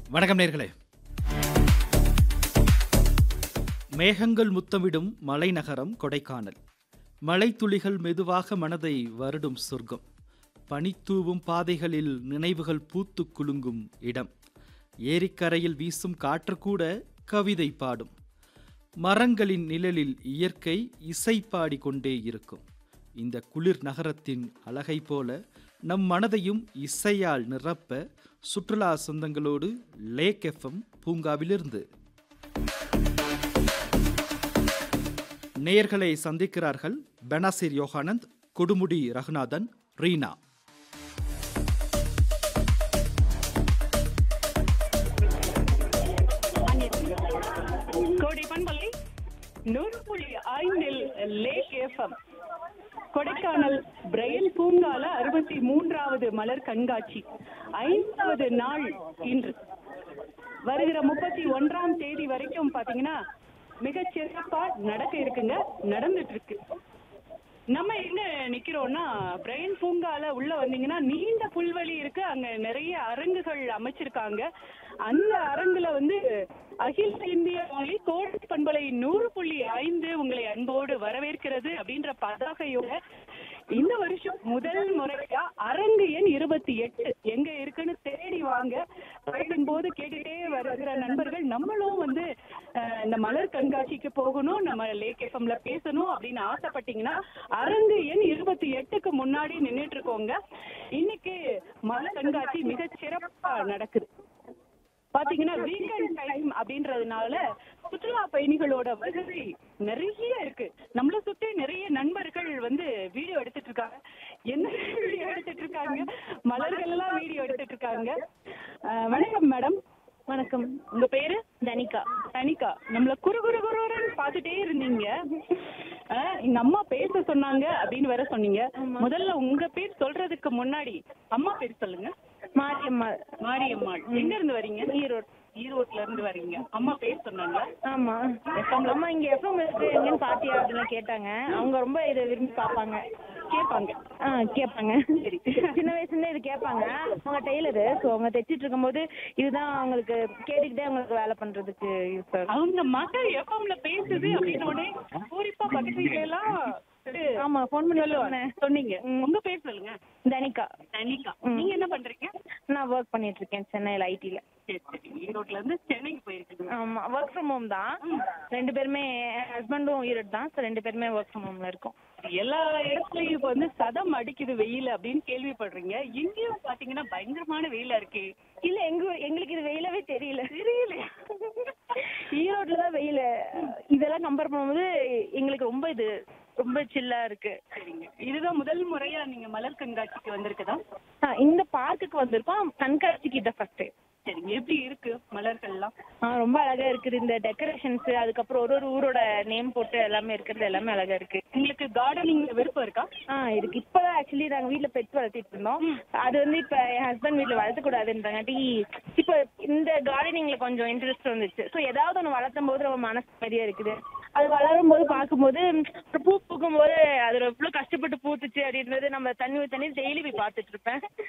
வணக்கம் நேர்களே மேகங்கள் முத்தமிடும் மலைநகரம் கொடைக்கானல் மலைத்துளிகள் மெதுவாக மனதை வருடும் சொர்க்கம் பனித்தூவும் பாதைகளில் நினைவுகள் பூத்து குலுங்கும் இடம் ஏரிக்கரையில் வீசும் காற்று கூட கவிதை பாடும் மரங்களின் நிழலில் இயற்கை இசை பாடிக்கொண்டே இருக்கும் இந்த குளிர் நகரத்தின் அழகை போல நம் மனதையும் இசையால் நிரப்ப சுற்றுலா சொந்தங்களோடு லேக் எஃப்எம் பூங்காவிலிருந்து நேயர்களை சந்திக்கிறார்கள் பெனாசிர் யோகானந்த் கொடுமுடி ரகுநாதன் ரீனா கோடை பண்பலை நூறு புள்ளி ஐந்தில் லேக் எஃப்எம் கொடைக்கானல் பிரையல் பூங்கால அறுபத்தி மூன்றாவது மலர் கண்காட்சி ஐந்தாவது நாள் இன்று வருகிற முப்பத்தி ஒன்றாம் தேதி வரைக்கும் பாத்தீங்கன்னா மிக சிறப்பா நடக்க இருக்குங்க நடந்துட்டு இருக்கு நம்ம எங்க நிக்கிறோம்னா பிரைன் பூங்கால உள்ள வந்தீங்கன்னா நீண்ட புல்வெளி இருக்கு அங்க நிறைய அரங்குகள் அமைச்சிருக்காங்க அந்த அரங்குல வந்து அகில இந்திய மொழி கோடை பண்பலை நூறு புள்ளி ஐந்து உங்களை அன்போடு வரவேற்கிறது அப்படின்ற பதாகையோட இந்த வருஷம் முதல் முறையா அரங்கு எண் இருபத்தி எட்டு எங்க இருக்குன்னு தேடி வாங்க பயணின் போது கேட்டுட்டே வருகிற நண்பர்கள் நம்மளும் வந்து அஹ், இந்த மலர் கண்காட்சிக்கு போகணும் நம்ம லேக் எஃப்எம்ல பேசணும் அப்படின்னு ஆசைப்பட்டீங்கன்னா அரங்கு எண் இருபத்தி எட்டுக்கு முன்னாடி நின்னுட்டு இருக்கோங்க இன்னைக்கு மலர் கண்காட்சி மிக சிறப்பா நடக்குது பாத்தீங்கன்னா வீக்கெண்ட் டைம் அப்படின்றதுனால சுற்றுலா பயணிகளோட வருகை நிறைய இருக்கு நம்மள சுத்தி நிறைய நண்பர்கள் வந்து வீடியோ எடுத்துட்டு இருக்காங்க என்ன வீடியோ எடுத்துட்டு இருக்காங்க மலர்கள் எல்லாம் வீடியோ எடுத்துட்டு இருக்காங்க அஹ், வணக்கம் மேடம் வணக்கம் உங்க பேரு தனிகா தனிகா நம்மள குறு குறு குருன்னு பாத்துட்டே இருந்தீங்க அஹ், எங்க அம்மா பேச சொன்னாங்க அப்படின்னு வேற சொன்னீங்க முதல்ல உங்க பேர் சொல்றதுக்கு முன்னாடி அம்மா பேர் சொல்லுங்க மாரியம்மாள் மாரியம்மாள் எங்க இருந்து வரீங்க ஈரோடு ஈரோட்ல இருந்து வரீங்க அம்மா பேர் சொன்னாங்க ஆமா அம்மா இங்க எஃப்எம் இருக்கு எங்கன்னு பாத்தியா அப்படின்னு கேட்டாங்க அவங்க ரொம்ப இதை விரும்பி பார்ப்பாங்க கேட்பாங்க ஆ கேட்பாங்க சரி. சின்ன வயசுல இருந்தே இது கேட்பாங்க அவங்க டெய்லரு ஸோ அவங்க தைச்சிட்டு இருக்கும்போது இதுதான் அவங்களுக்கு கேட்டுக்கிட்டே அவங்களுக்கு வேலை பண்றதுக்கு யூஸ் ஆகும் அவங்க மகள் எஃப்எம்ல பேசுது அப்படின்னு உடனே பூரிப்பா பக்கத்து வீட்டுல எல்லாம் ஆமா ஃபோன் பண்ணி சொல்லுவாங்க சொன்னேன் சொன்னீங்க உங்க பேர் சொல்லுங்க தனிகா தனிகா ம். நீங்க என்ன பண்றீங்க நான் ஒர்க் பண்ணிட்டு இருக்கேன் சென்னையில் ஐடில சரி சரி ஈரோட்ல இருந்து சென்னைக்கு போயிருக்கீங்க ஆமா ஒர்க் ஃப்ரம் ஹோம் தான் ரெண்டு பேருமே ஹஸ்பண்டும் ஈரோடு தான் ஸோ ரெண்டு பேருமே ஒர்க் ஃப்ரம் ஹோம்ல இருக்கோம் எல்லா இடத்துலயும் இப்ப வந்து சதம் அடிக்குது வெயில் அப்படின்னு கேள்விப்படுறீங்க இங்கேயும் பாத்தீங்கன்னா பயங்கரமான வெயிலா இருக்கு இல்ல எங்க எங்களுக்கு இது வெயிலவே தெரியல தெரியல ஈரோட்ல தான் வெயில் இதெல்லாம் கம்பேர் பண்ணும்போது எங்களுக்கு ரொம்ப இது ரொம்ப சில்லா இருக்கு சரிங்க இதுதான் முதல் முறையா நீங்க மலர் கண்காட்சிக்கு வந்திருக்கதா ஆ, இந்த பார்க்குக்கு வந்திருக்கோம் கண்காட்சிக்கு இதை ஃபர்ஸ்ட் சரிங்க எப்படி இருக்கு மலர்கள்லாம் ரொம்ப அழகா இருக்குது இந்த டெக்கரேஷன்ஸ் அதுக்கப்புறம் ஒரு ஒரு ஊரோட நேம் போட்டு எல்லாமே இருக்கிறது எல்லாமே அழகா இருக்கு உங்களுக்கு கார்டனிங் விருப்பம் இருக்கா ஆ இருக்கு இப்பதான் ஆக்சுவலி நாங்க வீட்ல பெட் வளர்த்திட்டு இருந்தோம் அது வந்து இப்ப என் ஹஸ்பண்ட் வீட்ல வளர்த்த கூடாதுன்றாங்காட்டி இப்ப இந்த கார்டனிங்ல கொஞ்சம் இன்ட்ரெஸ்ட் வந்துச்சு ஸோ ஏதாவது ஒன்று வளர்த்தும் போது ரொம்ப மனசு மாதிரியா இருக்குது அது வளரும் போது பார்க்கும்போது ஒரு பூ பூக்கும் போது அதுல எவ்வளவு கஷ்டப்பட்டு பூத்துச்சு அப்படின்றது நம்ம தண்ணி ஊத்தி தண்ணி டெய்லி போய் பார்த்துட்டு இருப்பேன்